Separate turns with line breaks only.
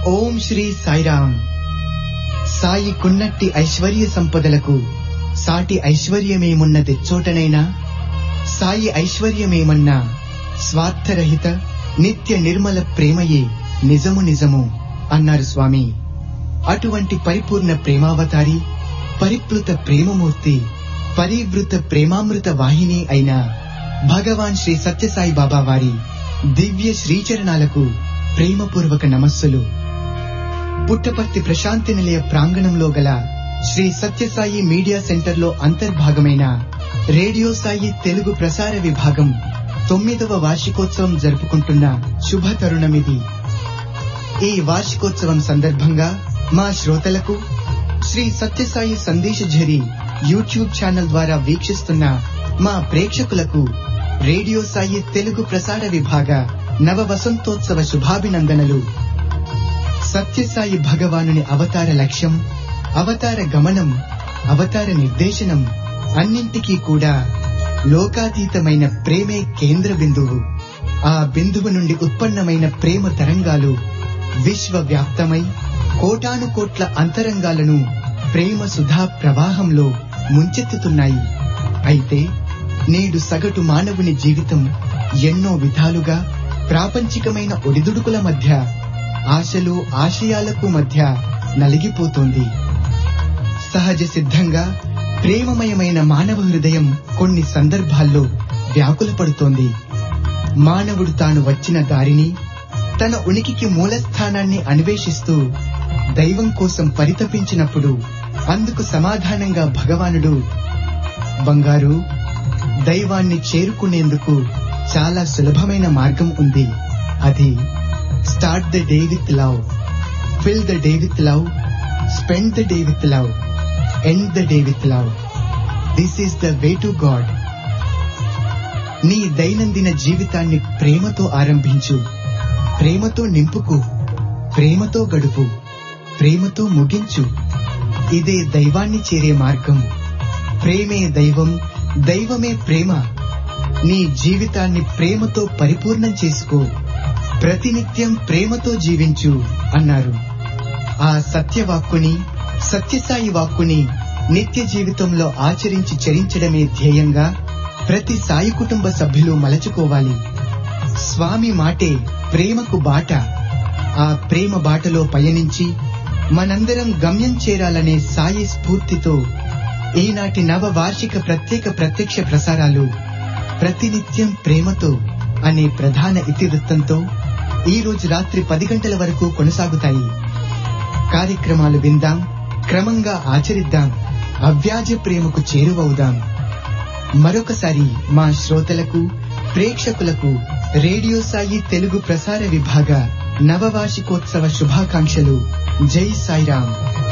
ఓం శ్రీ సాయిరామ్ సాయి కున్నట్టి ఐశ్వర్య సంపదలకు సాటి ఐశ్వర్యమేమున్న తెచ్చోటనైనా సాయి ఐశ్వర్యమేమన్నా స్వార్థరహిత నిత్య నిర్మల ప్రేమయే నిజము నిజము అన్నారు స్వామి అటువంటి పరిపూర్ణ ప్రేమావతారి పరిప్లుత ప్రేమమూర్తి పరివృత ప్రేమామృత వాహిని అయిన భగవాన్ శ్రీ సత్యసాయి బాబా వారి దివ్య శ్రీచరణాలకు ప్రేమపూర్వక నమస్సులు పుట్టపర్తి ప్రశాంతి నిలయ ప్రాంగణంలో గల శ్రీ సత్యసాయి మీడియా సెంటర్లో అంతర్భాగమైన రేడియో సాయి తెలుగు ప్రసార విభాగం తొమ్మిదవ వార్షికోత్సవం జరుపుకుంటున్న శుభ తరుణమిది ఈ వార్షికోత్సవం సందర్భంగా మా శ్రోతలకు శ్రీ సత్యసాయి సందేశ ఝరి యూట్యూబ్ ఛానల్ ద్వారా వీక్షిస్తున్న మా ప్రేక్షకులకు రేడియో సాయి తెలుగు ప్రసార విభాగ నవ వసంతోత్సవ శుభాభినందనలు సత్యసాయి భగవానుని అవతార లక్ష్యం అవతార గమనం అవతార నిర్దేశనం అన్నింటికీ కూడా లోకాతీతమైన ప్రేమే కేంద్ర బిందువు ఆ బిందువు నుండి ఉత్పన్నమైన ప్రేమ తరంగాలు విశ్వవ్యాప్తమై కోటాను కోట్ల అంతరంగాలను ప్రేమ సుధా ప్రవాహంలో ముంచెత్తుతున్నాయి అయితే నేడు సగటు మానవుని జీవితం ఎన్నో విధాలుగా ప్రాపంచికమైన ఒడిదుడుకుల మధ్య ఆశలు ఆశయాలకు మధ్య నలిగిపోతోంది సహజ సిద్ధంగా ప్రేమమయమైన మానవ హృదయం కొన్ని సందర్భాల్లో వ్యాకులపడుతోంది మానవుడు తాను వచ్చిన దారిని తన ఉనికికి మూలస్థానాన్ని అన్వేషిస్తూ దైవం కోసం పరితపించినప్పుడు అందుకు సమాధానంగా భగవానుడు బంగారు దైవాన్ని చేరుకునేందుకు చాలా సులభమైన మార్గం ఉంది అది start the day with love fill the day with love spend the day with love end the day with love this is the way to God నీ దైనందిన జీవితాన్ని ప్రేమతో ఆరంభించు ప్రేమతో నింపుకు ప్రేమతో గడుపు ప్రేమతో ముగించు ఇదే దైవాన్ని చేరే మార్గం ప్రేమే దైవం దైవమే ప్రేమ నీ జీవితాన్ని ప్రేమతో పరిపూర్ణం చేసుకో ప్రతినిత్యం ప్రేమతో జీవించు అన్నారు ఆ సత్యవాక్కుని సత్యసాయి వాక్కుని నిత్య జీవితంలో ఆచరించి చరించడమే ధ్యేయంగా ప్రతి సాయి కుటుంబ సభ్యులు మలచుకోవాలి స్వామి మాటే ప్రేమకు బాట ఆ ప్రేమ బాటలో పయనించి మనందరం గమ్యం చేరాలనే సాయి స్ఫూర్తితో ఈనాటి నవ వార్షిక ప్రత్యేక ప్రత్యక్ష ప్రసారాలు ప్రతినిత్యం ప్రేమతో అనే ప్రధాన ఇతివృత్తంతో ఈ రోజు రాత్రి పది గంటల వరకు కొనసాగుతాయి కార్యక్రమాలు విందాం క్రమంగా ఆచరిద్దాం అవ్యాజ ప్రేమకు చేరువవుదాం మరొకసారి మా శ్రోతలకు ప్రేక్షకులకు రేడియో సాయి తెలుగు ప్రసార విభాగ నవవార్షికోత్సవ శుభాకాంక్షలు జై సాయిరాం